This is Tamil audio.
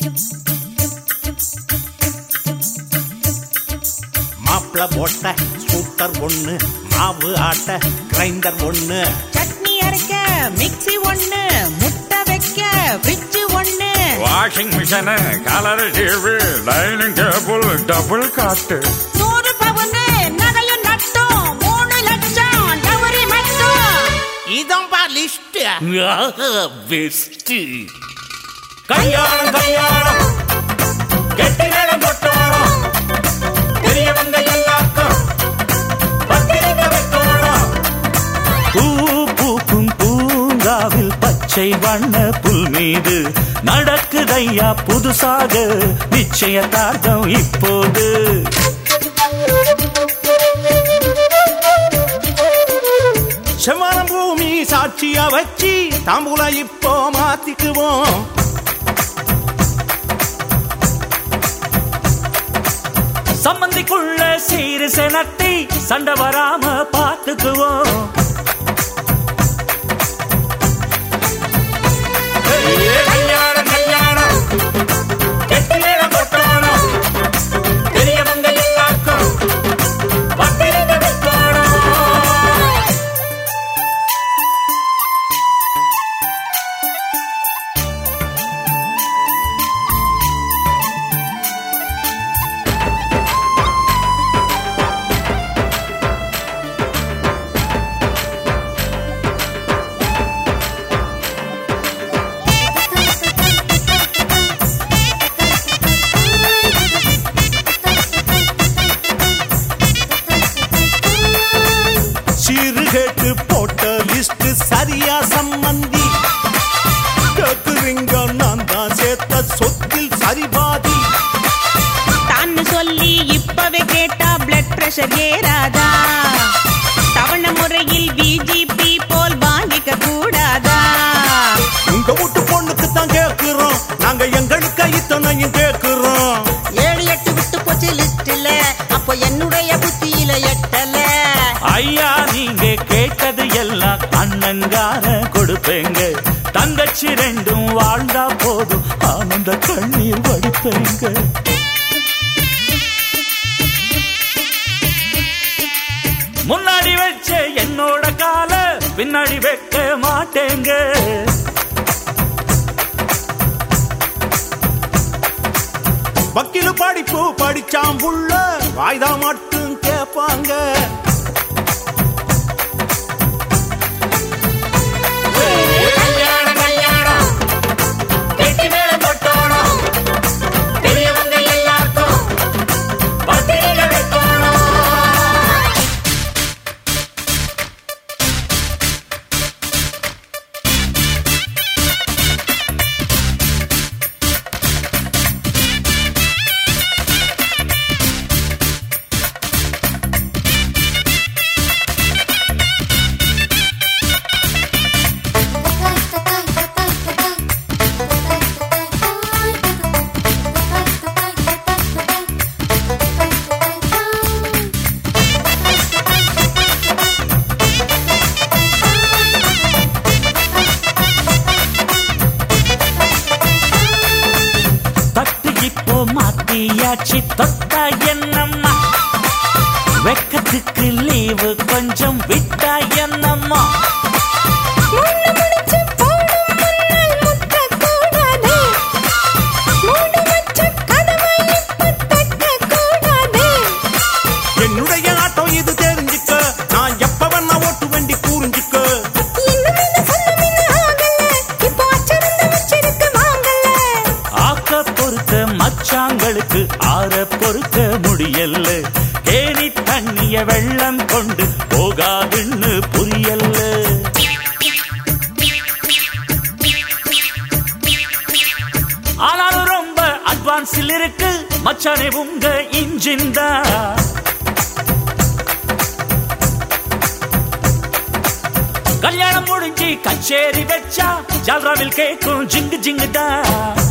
மாப்பிள போட்ட ஸ்கூட்டர் ஒண்ணு மாவு ஆட்ட கிரைண்டர் ஒண்ணு சட்னி அரைக்க மிக்ஸி ஒண்ணு முட்டை வைக்க ஃப்ரிட்ஜ் ஒண்ணு washing machine colour TV dining table double cot நூறு பவுனு நகையும் நட்டும் மூணு லட்சம் டவரி மட்டும் இதான்பா லிஸ்ட் பெஸ்ட் கல்யாணம் கல்யாணம் கெட்டி நேரம் கொட்டோணும் பெரியவங்க எல்லாருக்கும் பத்திரிக்கை வைக்கணும் பூ பூக்கும் பூங்காவில் பச்சை வண்ண புல் மீது நடக்குதையா புதுசாக நிச்சயதார்த்தம் இப்போது செவ்வானம் பூமி சாட்சியா வச்சு தாம்பூலம் இப்போ மாத்திக்குவோம் சம்மந்திக்குள்ள சீரு செனத்தி சண்டை வராம பார்த்துக்குவோம் கல்யாணம் கல்யாணம் கெட்டி நேரம் கொட்டோணும் பெரியவங்க எல்லாருக்கும் பத்திரிக்கை வைக்கணும் சீர்கேட்டு போட்ட லிஸ்ட் சரியா சம்மந்தி கேக்குறீங்க நான் தான் சேர்த்த சொத்தில் சரிபாதி தான்னு சொல்லி இப்பவே கேட்டா பிளட் பிரஷர் ஏறாதா தவண முறையில் பிஜிபி போல் வாங்கிக்க கூடாதா உங்க வீட்டு பொண்ணுக்கு தான் கேக்குறோம் நாங்க எங்களுக்கு இத்தனையும் கேக்குறோம் ஏழு எட்டு விட்டு போச்சு லிஸ்ட்ல அப்போ என்னுடைய புத்தியில எட்டல ஐயா நீங்க கேட்டது எல்லாம் அண்ணங்கார கொடுப்பேங்க தங்கச்சி ரெண்டும் வாழ்ந்தா போதும் ஆனந்த கண்ணீர் வடிப்பேங்க முன்னாடி வச்ச என்னோட கால பின்னாடி வைக்க மாட்டேங்க வக்கீல் படிப்பு படிச்சாம் புள்ள வாய்தா மட்டும் கேட்பாங்க கல்யாணம் கல்யாணம் கெட்டி நேரம் கொட்டோணும் பெரியவங்க எல்லாருக்கும் பத்திரிக்கை வைக்கணும் தட்டு இப்போ மாத்தியாச்சு தொட்டா என்னம்மா வெக்கத்துக்கு லீவு கொஞ்சம் விட்டா என்னம்மா என்னுடைய ஆட்டம் இது தெரிஞ்சுக்க நான் எப்ப வேணா ஓட்டு வண்டி கூறிஞ்சுக்க ஆக்க பொறுத்த மச்சாங்களுக்கு ஆற பொறுக்க முடியல கேணி தண்ணிய வெள்ளம் கொண்டு போகாதுன்னு புரியல்ல ஆனாலும் ரொம்ப அட்வான்ஸில் இருக்கு மச்சானே உங்க இன்ஜின் தான் கல்யாணம் முடிஞ்சு கச்சேரி வச்சா ஜால்ராவில் கேக்கும் ஜிங்கு ஜிங்குதான்